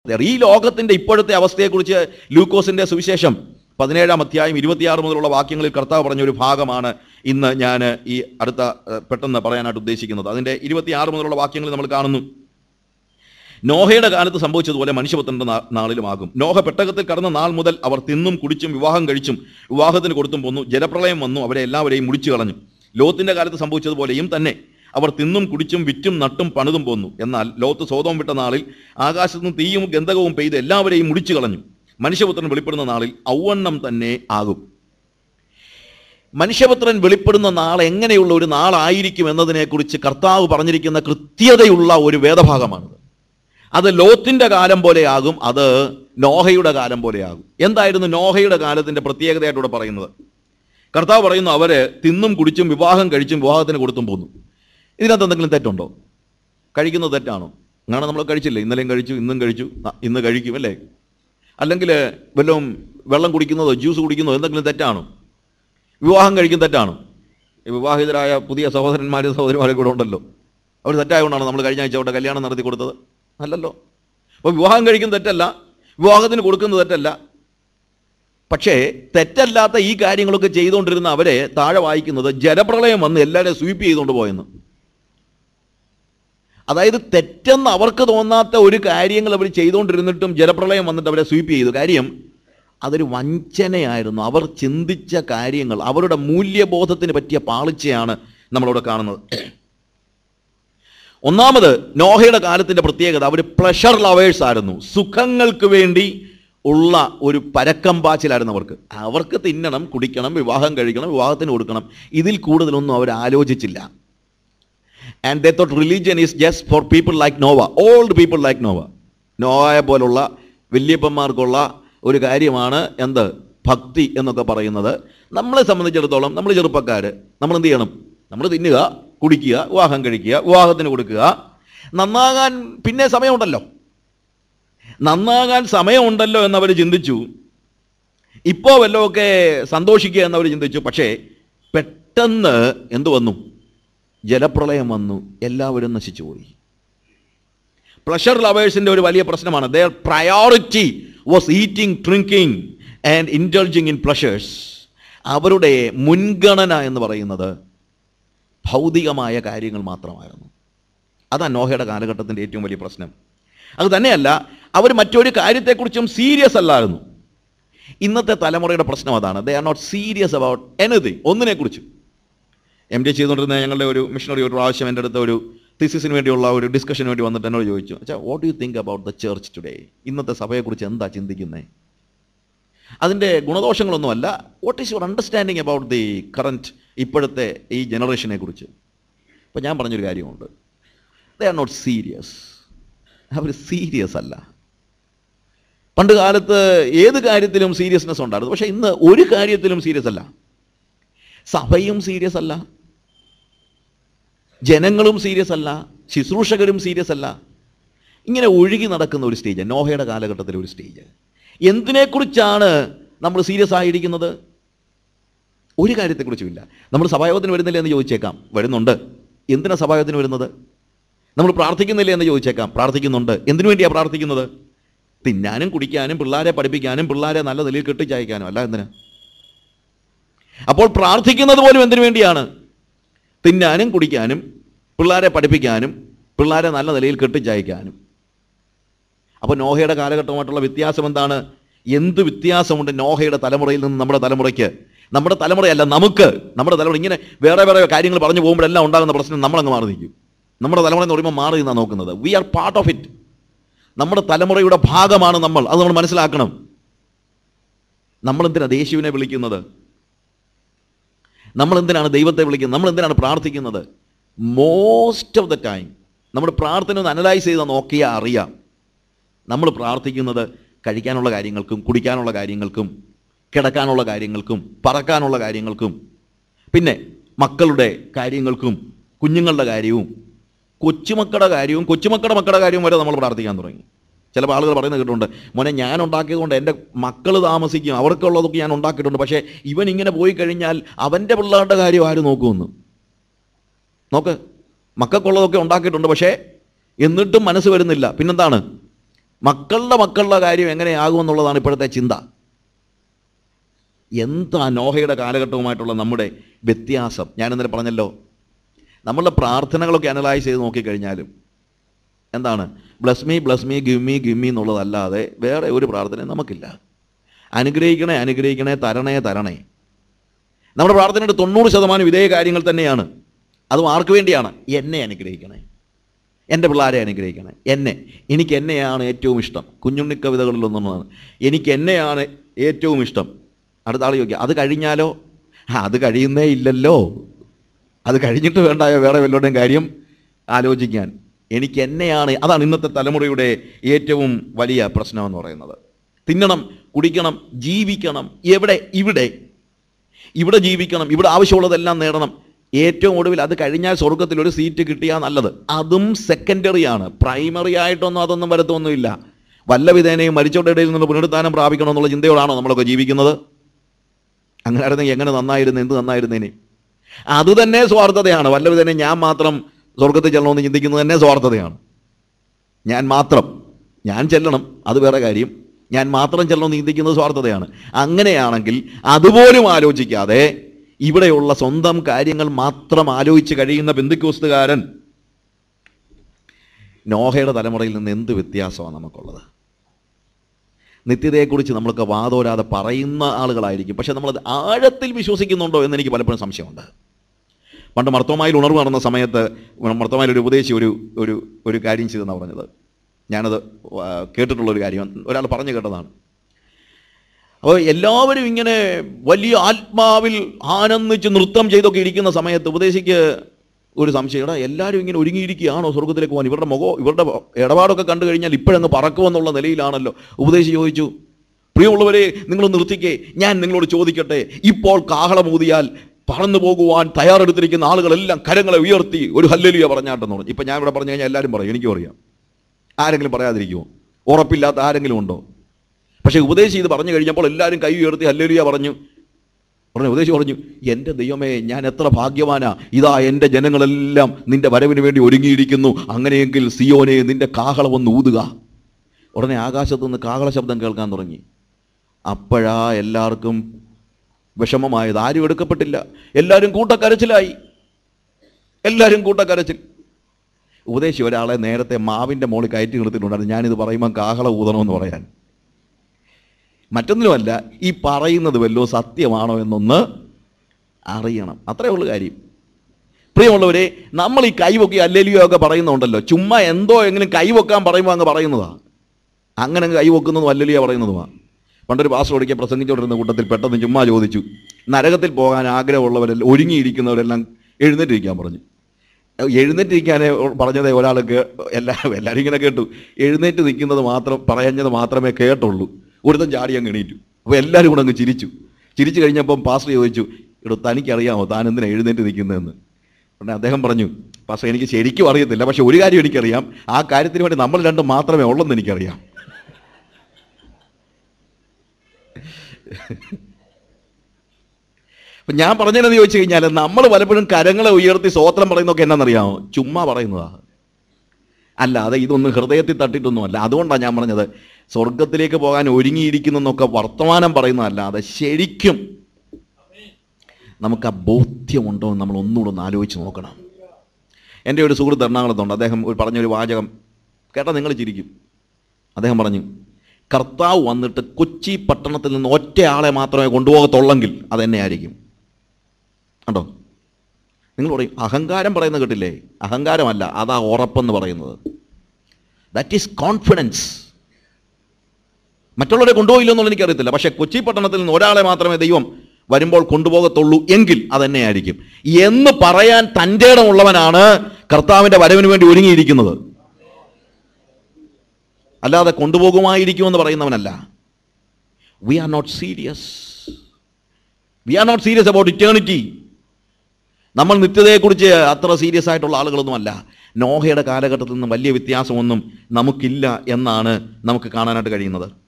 ഈ ലോകത്തിന്റെ ഇപ്പോഴത്തെ അവസ്ഥയെക്കുറിച്ച് ലൂക്കോസിന്റെ സുവിശേഷം പതിനേഴാം അധ്യായം ഇരുപത്തിയാറ് മുതലുള്ള വാക്യങ്ങളിൽ കർത്താവ് പറഞ്ഞ ഒരു ഭാഗമാണ് ഇന്ന് ഞാൻ ഈ അടുത്ത ഏഹ്, പെട്ടെന്ന് പറയാനായിട്ട് ഉദ്ദേശിക്കുന്നത് അതിന്റെ ഇരുപത്തിയാറ് മുതലുള്ള വാക്യങ്ങൾ നമ്മൾ കാണുന്നു നോഹയുടെ കാലത്ത് സംഭവിച്ചതുപോലെ മനുഷ്യപുത്രന്റെ നാ- നാളിലുമാകും നോഹ പെട്ടകത്തിൽ കടന്ന നാൾ മുതൽ അവർ തിന്നും കുടിച്ചും വിവാഹം കഴിച്ചും വിവാഹത്തിന് കൊടുത്തും പോന്നു ജലപ്രളയം വന്നു അവരെ എല്ലാവരെയും മുടിച്ചു കളഞ്ഞു ലോത്തിന്റെ കാലത്ത് സംഭവിച്ചതുപോലെയും തന്നെ അവർ തിന്നും കുടിച്ചും വിറ്റും നട്ടും പണിതും പോന്നു എന്നാൽ ലോത്ത് സ്വതം വിട്ട നാളിൽ ആകാശത്ത് നിന്ന് തീയും ഗന്ധകവും പെയ്ത് എല്ലാവരെയും മുടിച്ചു കളഞ്ഞു മനുഷ്യപുത്രൻ വെളിപ്പെടുന്ന നാളിൽ ഔവണ്ണം തന്നെ ആകും മനുഷ്യപുത്രൻ വെളിപ്പെടുന്ന നാൾ എങ്ങനെയുള്ള ഒരു നാളായിരിക്കും എന്നതിനെക്കുറിച്ച് കർത്താവ് പറഞ്ഞിരിക്കുന്ന കൃത്യതയുള്ള ഒരു വേദഭാഗമാണിത് അത് ലോത്തിന്റെ കാലം പോലെയാകും അത് നോഹയുടെ കാലം പോലെയാകും എന്തായിരുന്നു നോഹയുടെ കാലത്തിന്റെ പ്രത്യേകതയായിട്ടൂടെ പറയുന്നത് കർത്താവ് പറയുന്നു അവര് തിന്നും കുടിച്ചും വിവാഹം കഴിച്ചും വിവാഹത്തിന് കൊടുത്തും പോന്നു ഇതിനകത്ത് എന്തെങ്കിലും തെറ്റുണ്ടോ കഴിക്കുന്നത് തെറ്റാണോ അങ്ങനെ നമ്മൾ കഴിച്ചില്ലേ ഇന്നലെയും കഴിച്ചു ഇന്നും കഴിച്ചു ആ, ഇന്ന് കഴിക്കും അല്ലേ അല്ലെങ്കിൽ വല്ലതും വെള്ളം കുടിക്കുന്നതോ ജ്യൂസ് കുടിക്കുന്നതോ എന്തെങ്കിലും തെറ്റാണോ വിവാഹം കഴിക്കും തെറ്റാണോ ഈ വിവാഹിതരായ പുതിയ സഹോദരന്മാരും സഹോദരിമാരും കൂടെ ഉണ്ടല്ലോ അവർ തെറ്റായതുകൊണ്ടാണ് നമ്മൾ കഴിഞ്ഞ ആഴ്ച അവിടെ കല്യാണം നടത്തി കൊടുത്തത് അല്ലല്ലോ അപ്പോൾ വിവാഹം കഴിക്കും തെറ്റല്ല വിവാഹത്തിന് കൊടുക്കുന്നത് തെറ്റല്ല പക്ഷേ തെറ്റല്ലാത്ത ഈ കാര്യങ്ങളൊക്കെ ചെയ്തുകൊണ്ടിരുന്ന അവരെ താഴെ വായിക്കുന്നത് ജലപ്രളയം വന്ന് എല്ലാവരെയും സ്വീപ്പ് ചെയ്തുകൊണ്ട് പോയെന്ന് അതായത് തെറ്റെന്ന് അവർക്ക് തോന്നാത്ത ഒരു കാര്യങ്ങൾ അവർ ചെയ്തുകൊണ്ടിരുന്നിട്ടും ജലപ്രളയം വന്നിട്ട് അവരെ സ്വീപ്പ് ചെയ്തു കാര്യം അതൊരു വഞ്ചനയായിരുന്നു അവർ ചിന്തിച്ച കാര്യങ്ങൾ അവരുടെ മൂല്യബോധത്തിന് പറ്റിയ പാളിച്ചയാണ് നമ്മളിവിടെ കാണുന്നത് ഒന്നാമത് നോഹയുടെ കാലത്തിന്റെ പ്രത്യേകത അവർ പ്ലഷർ ലവേഴ്സ് ആയിരുന്നു സുഖങ്ങൾക്ക് വേണ്ടി ഉള്ള ഒരു പരക്കം പാച്ചിലായിരുന്നു അവർക്ക് അവർക്ക് തിന്നണം കുടിക്കണം വിവാഹം കഴിക്കണം വിവാഹത്തിന് കൊടുക്കണം ഇതിൽ കൂടുതലൊന്നും അവർ ആലോചിച്ചില്ല and they thought religion is just for people like Noah old people like Noah നോവയെ പോലുള്ള വല്യപ്പന്മാർക്കുള്ള ഒരു കാര്യമാണ് എന്ത് ഭക്തി എന്നൊക്കെ പറയുന്നത് നമ്മളെ സംബന്ധിച്ചിടത്തോളം നമ്മൾ ചെറുപ്പക്കാർ നമ്മൾ എന്ത് ചെയ്യണം നമ്മൾ തിന്നുക കുടിക്കുക വിവാഹം കഴിക്കുക വിവാഹത്തിന് കൊടുക്കുക നന്നാകാൻ പിന്നെ സമയമുണ്ടല്ലോ നന്നാകാൻ സമയമുണ്ടല്ലോ എന്നവർ ചിന്തിച്ചു ഇപ്പോൾ വല്ലതൊക്കെ സന്തോഷിക്കുക എന്നവർ ചിന്തിച്ചു പക്ഷേ പെട്ടെന്ന് എന്തു വന്നു ജലപ്രളയം വന്നു എല്ലാവരും നശിച്ചുപോയി പ്ലഷർ ലവേഴ്സിന്റെ ഒരു വലിയ പ്രശ്നമാണ് their priority was eating drinking and indulging in pleasures അവരുടെ മുൻഗണന എന്ന് പറയുന്നത് ഭൗതികമായ കാര്യങ്ങൾ മാത്രമായിരുന്നു അതാണ് നോഹയുടെ കാലഘട്ടത്തിൻ്റെ ഏറ്റവും വലിയ പ്രശ്നം അത് തന്നെയല്ല അവർ മറ്റൊരു കാര്യത്തെക്കുറിച്ചും സീരിയസ് അല്ലായിരുന്നു ഇന്നത്തെ തലമുറയുടെ പ്രശ്നം അതാണ് they are not serious about anything ഒന്നിനെക്കുറിച്ചും എം ഡി ചെയ്തുകൊണ്ടിരുന്ന ഞങ്ങളുടെ ഒരു മിഷണറി ഒരു പ്രാവശ്യം എൻ്റെ അടുത്ത് ഒരു തിസിസിന് വേണ്ടിയുള്ള ഒരു ഡിസ്കഷന് വേണ്ടി വന്നിട്ട് എന്നോട് ചോദിച്ചു അച്ഛാ what you think about the church today ഇന്നത്തെ സഭയെക്കുറിച്ച് എന്താ ചിന്തിക്കുന്നത് അതിൻ്റെ ഗുണദോഷങ്ങളൊന്നുമല്ല what is your understanding about the current ഇപ്പോഴത്തെ ഈ ജനറേഷനെ കുറിച്ച് അപ്പോൾ ഞാൻ പറഞ്ഞൊരു കാര്യമുണ്ട് ദേ ആർ നോട്ട് സീരിയസ് അവർ സീരിയസ് അല്ല പണ്ട് കാലത്ത് ഏത് കാര്യത്തിലും സീരിയസ്നെസ് ഉണ്ടായിരുന്നു പക്ഷേ ഇന്ന് ഒരു കാര്യത്തിലും സീരിയസ് അല്ല സഭയും സീരിയസ് അല്ല ജനങ്ങളും സീരിയസ് അല്ല ശുശ്രൂഷകരും സീരിയസ് അല്ല ഇങ്ങനെ ഒഴുകി നടക്കുന്ന ഒരു സ്റ്റേജ് നോഹയുടെ കാലഘട്ടത്തിലെ ഒരു സ്റ്റേജ് എന്തിനെക്കുറിച്ചാണ് നമ്മൾ സീരിയസ് ആയിരിക്കുന്നത് ഒരു കാര്യത്തെക്കുറിച്ചുമില്ല നമ്മൾ സഭായോഗത്തിന് വരുന്നില്ല എന്ന് ചോദിച്ചേക്കാം വരുന്നുണ്ട് എന്തിനാ സഭായോഗത്തിന് വരുന്നത് നമ്മൾ പ്രാർത്ഥിക്കുന്നില്ല എന്ന് ചോദിച്ചേക്കാം പ്രാർത്ഥിക്കുന്നുണ്ട് എന്തിനു വേണ്ടിയാണ് പ്രാർത്ഥിക്കുന്നത് തിന്നാനും കുടിക്കാനും പിള്ളേരെ പഠിപ്പിക്കാനും പിള്ളേരെ നല്ല നിലയിൽ കെട്ടിച്ചയക്കാനും അല്ല എന്തിനാ അപ്പോൾ പ്രാർത്ഥിക്കുന്നത് പോലും എന്തിനു വേണ്ടിയാണ് തിന്നാനും കുടിക്കാനും പിള്ളേരെ പഠിപ്പിക്കാനും പിള്ളേരെ നല്ല നിലയിൽ കെട്ടിച്ചയക്കാനും അപ്പോൾ നോഹയുടെ കാലഘട്ടമായിട്ടുള്ള വ്യത്യാസം എന്താണ് എന്ത് വ്യത്യാസമുണ്ട് നോഹയുടെ തലമുറയിൽ നിന്ന് നമ്മുടെ തലമുറയ്ക്ക് നമ്മുടെ തലമുറയല്ല നമുക്ക് നമ്മുടെ തലമുറ ഇങ്ങനെ വേറെ വേറെ കാര്യങ്ങൾ പറഞ്ഞു പോകുമ്പോഴെല്ലാം ഉണ്ടാകുന്ന പ്രശ്നം നമ്മളങ്ങ് മാറി നിൽക്കും നമ്മുടെ തലമുറ എന്ന് പറയുമ്പോൾ മാറി നിന്നാണ് നോക്കുന്നത് we are part of it നമ്മുടെ തലമുറയുടെ ഭാഗമാണ് നമ്മൾ അത് നമ്മൾ മനസ്സിലാക്കണം നമ്മൾ എന്തിനാ യേശുവിനെ വിളിക്കുന്നത് നമ്മൾ എന്തിനാണ് ദൈവത്തെ വിളിക്കുന്നത് നമ്മൾ എന്തിനാണ് പ്രാർത്ഥിക്കുന്നത് മോസ്റ്റ് ഓഫ് ദ ടൈം നമ്മുടെ പ്രാർത്ഥന ഒന്ന് അനലൈസ് ചെയ്ത് നോക്കിയാൽ അറിയാം നമ്മൾ പ്രാർത്ഥിക്കുന്നത് കഴിക്കാനുള്ള കാര്യങ്ങൾക്കും കുടിക്കാനുള്ള കാര്യങ്ങൾക്കും കിടക്കാനുള്ള കാര്യങ്ങൾക്കും പറക്കാനുള്ള കാര്യങ്ങൾക്കും പിന്നെ മക്കളുടെ കാര്യങ്ങൾക്കും കുഞ്ഞുങ്ങളുടെ കാര്യവും കൊച്ചുമക്കളുടെ കാര്യവും കൊച്ചുമക്കളുടെ മക്കളുടെ കാര്യവും വരെ നമ്മൾ പ്രാർത്ഥിക്കാൻ തുടങ്ങി ചിലപ്പോൾ ആളുകൾ പറയുന്നത് കേട്ടിട്ടുണ്ട് മോനെ ഞാൻ ഉണ്ടാക്കിയതുകൊണ്ട് എൻ്റെ മക്കൾ താമസിക്കും അവർക്കുള്ളതൊക്കെ ഞാൻ ഉണ്ടാക്കിയിട്ടുണ്ട് പക്ഷേ ഇവൻ ഇങ്ങനെ പോയി കഴിഞ്ഞാൽ അവൻ്റെ പിള്ളേരുടെ കാര്യം ആര് നോക്കുമെന്ന് നോക്ക് മക്കൾക്കുള്ളതൊക്കെ ഉണ്ടാക്കിയിട്ടുണ്ട് പക്ഷേ എന്നിട്ടും മനസ്സ് വരുന്നില്ല പിന്നെന്താണ് മക്കളുടെ മക്കളുടെ കാര്യം എങ്ങനെയാകുമെന്നുള്ളതാണ് ഇപ്പോഴത്തെ ചിന്ത എന്താ നോഹയുടെ കാലഘട്ടവുമായിട്ടുള്ള നമ്മുടെ വ്യത്യാസം ഞാൻ ഇന്നലെ പറഞ്ഞല്ലോ നമ്മളുടെ പ്രാർത്ഥനകളൊക്കെ അനലൈസ് ചെയ്ത് നോക്കിക്കഴിഞ്ഞാലും എന്താണ് bless me bless me give me give me എന്നുള്ളതല്ലാതെ വേറെ ഒരു പ്രാർത്ഥനയും നമുക്കില്ല അനുഗ്രഹിക്കണേ അനുഗ്രഹിക്കണേ തരണേ തരണേ നമ്മുടെ പ്രാർത്ഥനയുടെ തൊണ്ണൂറ് ശതമാനം ഇതേ കാര്യങ്ങൾ തന്നെയാണ് അതും ആർക്ക് വേണ്ടിയാണ് എന്നെ അനുഗ്രഹിക്കണേ എൻ്റെ പിള്ളേരെ അനുഗ്രഹിക്കണേ എന്നെ എനിക്ക് എന്നെയാണ് ഏറ്റവും ഇഷ്ടം കുഞ്ഞുണ്ണി കവിതകളിലൊന്നാണ് എനിക്ക് എന്നെയാണ് ഏറ്റവും ഇഷ്ടം അടുത്ത ആൾ ചോദിക്കുക അത് കഴിഞ്ഞാലോ ആ അത് കഴിയുന്നേ ഇല്ലല്ലോ അത് കഴിഞ്ഞിട്ട് വേണ്ടായോ വേറെ വല്ലവരുടെയും കാര്യം ആലോചിക്കാൻ എനിക്ക് എന്നെയാണ് അതാണ് ഇന്നത്തെ തലമുറയുടെ ഏറ്റവും വലിയ പ്രശ്നമെന്ന് പറയുന്നത് തിന്നണം കുടിക്കണം ജീവിക്കണം എവിടെ ഇവിടെ ഇവിടെ ജീവിക്കണം ഇവിടെ ആവശ്യമുള്ളതെല്ലാം നേടണം ഏറ്റവും ഒടുവിൽ അത് കഴിഞ്ഞാൽ സ്വർഗത്തിൽ ഒരു സീറ്റ് കിട്ടിയാൽ നല്ലത് അതും സെക്കൻഡറി ആണ് പ്രൈമറി ആയിട്ടൊന്നും അതൊന്നും വരത്തൊന്നുമില്ല വല്ല വിധേനയും മരിച്ചവരുടെ ഇടയിൽ നിന്ന് പുനരുത്ഥാനം പ്രാപിക്കണം എന്നുള്ള ചിന്തയോടാണോ നമ്മളൊക്കെ ജീവിക്കുന്നത് അങ്ങനെ ആയിരുന്നെങ്കിൽ എങ്ങനെ നന്നായിരുന്നു എന്ത് നന്നായിരുന്നേനെ അത് തന്നെ സ്വാർത്ഥതയാണ് വല്ല വിധേന ഞാൻ മാത്രം സ്വർഗത്തിൽ ചെല്ലണമെന്ന് ചിന്തിക്കുന്നത് തന്നെ സ്വാർത്ഥതയാണ് ഞാൻ മാത്രം ഞാൻ ചെല്ലണം അത് വേറെ കാര്യം ഞാൻ മാത്രം ചെല്ലണമെന്ന് ചിന്തിക്കുന്നത് സ്വാർത്ഥതയാണ് അങ്ങനെയാണെങ്കിൽ അതുപോലും ആലോചിക്കാതെ ഇവിടെയുള്ള സ്വന്തം കാര്യങ്ങൾ മാത്രം ആലോചിച്ച് കഴിയുന്ന ബന്ധുക്കോസ്തുകാരൻ നോഹയുടെ തലമുറയിൽ നിന്ന് എന്ത് വ്യത്യാസമാണ് നമുക്കുള്ളത് നിത്യതയെക്കുറിച്ച് നമ്മളൊക്കെ വാതോരാതെ പറയുന്ന ആളുകളായിരിക്കും പക്ഷെ നമ്മളത് ആഴത്തിൽ വിശ്വസിക്കുന്നുണ്ടോ എന്ന് എനിക്ക് പലപ്പോഴും സംശയമുണ്ട് പണ്ട് മർത്തോമായിൽ ഉണർവ് നടന്ന സമയത്ത് മർത്തോമായിൽ ഒരു ഉപദേശി ഒരു ഒരു ഒരു കാര്യം ചെയ്തെന്നാണ് പറഞ്ഞത് ഞാനത് ആ, കേട്ടിട്ടുള്ള ഒരു കാര്യം ഒരാൾ പറഞ്ഞു കേട്ടതാണ് അപ്പോൾ എല്ലാവരും ഇങ്ങനെ വലിയ ആത്മാവിൽ ആനന്ദിച്ച് നൃത്തം ചെയ്തൊക്കെ ഇരിക്കുന്ന സമയത്ത് ഉപദേശിക്ക് ഒരു സംശയം എടാ എല്ലാവരും ഇങ്ങനെ ഒരുങ്ങിയിരിക്കുകയാണോ സ്വർഗത്തിലേക്ക് പോകാൻ ഇവരുടെ മുഖം ഇവരുടെ ഇടപാടൊക്കെ കണ്ടു കഴിഞ്ഞാൽ ഇപ്പോഴങ്ങ് പറക്കുമെന്നുള്ള നിലയിലാണല്ലോ ഉപദേശി ചോദിച്ചു പ്രിയമുള്ളവരെ നിങ്ങൾ നിർത്തിക്കേ ഞാൻ നിങ്ങളോട് ചോദിക്കട്ടെ ഇപ്പോൾ കാഹളമൂതിയാൽ പറന്നു പോകുവാൻ തയ്യാറെടുത്തിരിക്കുന്ന ആളുകളെല്ലാം കരങ്ങളെ ഉയർത്തി ഒരു ഹല്ലലിയ പറഞ്ഞാട്ടെന്ന് പറഞ്ഞു ഇപ്പം ഞാൻ ഇവിടെ പറഞ്ഞു കഴിഞ്ഞാൽ എല്ലാവരും പറയും എനിക്കും അറിയാം ആരെങ്കിലും പറയാതിരിക്കുമോ ഉറപ്പില്ലാത്ത ആരെങ്കിലും ഉണ്ടോ പക്ഷേ ഉപദേശി ഇത് പറഞ്ഞു കഴിഞ്ഞപ്പോൾ എല്ലാവരും കൈ ഉയർത്തി ഹല്ലേലൂയ പറഞ്ഞു ഉടനെ ഉപദേശി പറഞ്ഞു എൻ്റെ ദൈവമേ ഞാൻ എത്ര ഭാഗ്യവാനാ ഇതാ എൻ്റെ ജനങ്ങളെല്ലാം നിന്റെ വരവിന് വേണ്ടി ഒരുങ്ങിയിരിക്കുന്നു അങ്ങനെയെങ്കിൽ സിയോനെ നിന്റെ കാഹളം ഒന്ന് ഊതുക ഉടനെ ആകാശത്തു നിന്ന് കാഹള ശബ്ദം കേൾക്കാൻ തുടങ്ങി അപ്പോഴാ എല്ലാവർക്കും വിഷമമായത് ആരും എടുക്കപ്പെട്ടില്ല എല്ലാവരും കൂട്ടക്കരച്ചിലായി എല്ലാവരും കൂട്ടക്കരച്ചിൽ ഉപദേശി ഒരാളെ നേരത്തെ മാവിൻ്റെ മുകളിൽ കയറ്റി നിർത്തിയിട്ടുണ്ടായിരുന്നു ഞാനിത് പറയുമ്പോൾ കാഹള ഊതണമെന്ന് പറയാൻ മറ്റൊന്നിനുമല്ല ഈ പറയുന്നത് വല്ലോ സത്യമാണോ എന്നൊന്ന് അറിയണം അത്രേ ഉള്ളു കാര്യം പ്രിയമുള്ളവരെ നമ്മൾ ഈ കൈവൊക്കി അല്ലെലിയോ ഒക്കെ പറയുന്നുണ്ടല്ലോ ചുമ്മാ എന്തോ എങ്ങനെ കൈവെക്കാൻ പറയുമ്പോൾ അങ്ങ് പറയുന്നതാ അങ്ങനെ അങ്ങ് കൈവെക്കുന്നതും അല്ലെലിയോ പറയുന്നതുമാണ് പണ്ടൊരു പാസ് ഒടിക്കാൻ പ്രസംഗിച്ചുകൊണ്ടിരുന്ന കൂട്ടത്തിൽ പെട്ടെന്ന് ചുമ്മാ ചോദിച്ചു നരകത്തിൽ പോകാൻ ആഗ്രഹമുള്ളവരെല്ലാം ഒരുങ്ങിയിരിക്കുന്നവരെല്ലാം എഴുന്നേറ്റിരിക്കാൻ പറഞ്ഞു എഴുന്നേറ്റിരിക്കാനേ പറഞ്ഞതേ ഒരാൾ എല്ലാ എല്ലാവരും ഇങ്ങനെ കേട്ടു എഴുന്നേറ്റ് നിൽക്കുന്നത് മാത്രം പറഞ്ഞത് മാത്രമേ കേട്ടുള്ളൂ ഒരുത്തൻ ചാടി അങ്ങ് എണീറ്റു അപ്പോൾ എല്ലാവരും കൂടെ അങ്ങ് ചിരിച്ചു ചിരിച്ചു കഴിഞ്ഞപ്പം പാസ്റ്റർ ചോദിച്ചു ഇവിടെ തനിക്കറിയാമോ താൻ എന്തിനാ എഴുന്നേറ്റ് നിൽക്കുന്നതെന്ന് ഉടനെ അദ്ദേഹം പറഞ്ഞു പാസ്റ്റർ എനിക്ക് ശരിക്കും അറിയത്തില്ല പക്ഷെ ഒരു കാര്യം എനിക്കറിയാം ആ കാര്യത്തിന് വേണ്ടി നമ്മൾ രണ്ടും മാത്രമേ ഉള്ളെന്ന് എനിക്കറിയാം അപ്പം ഞാൻ പറഞ്ഞതെന്ന് ചോദിച്ചു കഴിഞ്ഞാൽ നമ്മൾ പലപ്പോഴും കരങ്ങളെ ഉയർത്തി സ്വോത്രം പറയുന്നതൊക്കെ എന്നാണെന്നറിയാമോ ചുമ്മാ പറയുന്നതാണ് അല്ലാതെ ഇതൊന്നും ഹൃദയത്തിൽ തട്ടിയിട്ടൊന്നുമല്ല അതുകൊണ്ടാണ് ഞാൻ പറഞ്ഞത് സ്വർഗത്തിലേക്ക് പോകാൻ ഒരുങ്ങിയിരിക്കുന്നൊക്കെ വർത്തമാനം പറയുന്നതല്ലാതെ ശരിക്കും നമുക്ക് ആ ബോധ്യമുണ്ടോ എന്ന് നമ്മൾ ഒന്നുകൂടെ ഒന്ന് ആലോചിച്ച് നോക്കണം എൻ്റെ ഒരു സുഹൃത്ത് എറണാകുളത്തുണ്ട് അദ്ദേഹം ഒരു പറഞ്ഞൊരു വാചകം കേട്ടാൽ നിങ്ങൾ ചിരിക്കും അദ്ദേഹം പറഞ്ഞു കർത്താവ് വന്നിട്ട് കൊച്ചി പട്ടണത്തിൽ നിന്ന് ഒറ്റ ആളെ മാത്രമേ കൊണ്ടുപോകത്തുള്ളെങ്കിൽ അതെന്നെ ആയിരിക്കും കണ്ടോ നിങ്ങൾ പറയും അഹങ്കാരം പറയുന്നത് കേട്ടില്ലേ അഹങ്കാരമല്ല അതാ ഉറപ്പെന്ന് പറയുന്നത് ദാറ്റ് ഈസ് കോൺഫിഡൻസ് മറ്റുള്ളവരെ കൊണ്ടുപോയില്ലെന്നുള്ള എനിക്കറിയത്തില്ല പക്ഷേ കൊച്ചി പട്ടണത്തിൽ നിന്ന് ഒരാളെ മാത്രമേ ദൈവം വരുമ്പോൾ കൊണ്ടുപോകത്തുള്ളൂ എങ്കിൽ അതെന്നെ ആയിരിക്കും എന്ന് പറയാൻ തൻ്റെ ഇടമുള്ളവനാണ് കർത്താവിൻ്റെ വരവിന് വേണ്ടി ഒരുങ്ങിയിരിക്കുന്നത് അല്ലാതെ കൊണ്ടുപോകുമായിരിക്കുമെന്ന് പറയുന്നവനല്ല we are not serious we are not serious about eternity നമ്മൾ നിത്യതയെക്കുറിച്ച് അത്ര സീരിയസ് ആയിട്ടുള്ള ആളുകളൊന്നുമല്ല നോഹയുടെ കാലഘട്ടത്തിൽ നിന്ന് വലിയ വ്യത്യാസമൊന്നും നമുക്കില്ല എന്നാണ് നമുക്ക് കാണാനായിട്ട് കഴിയുന്നത്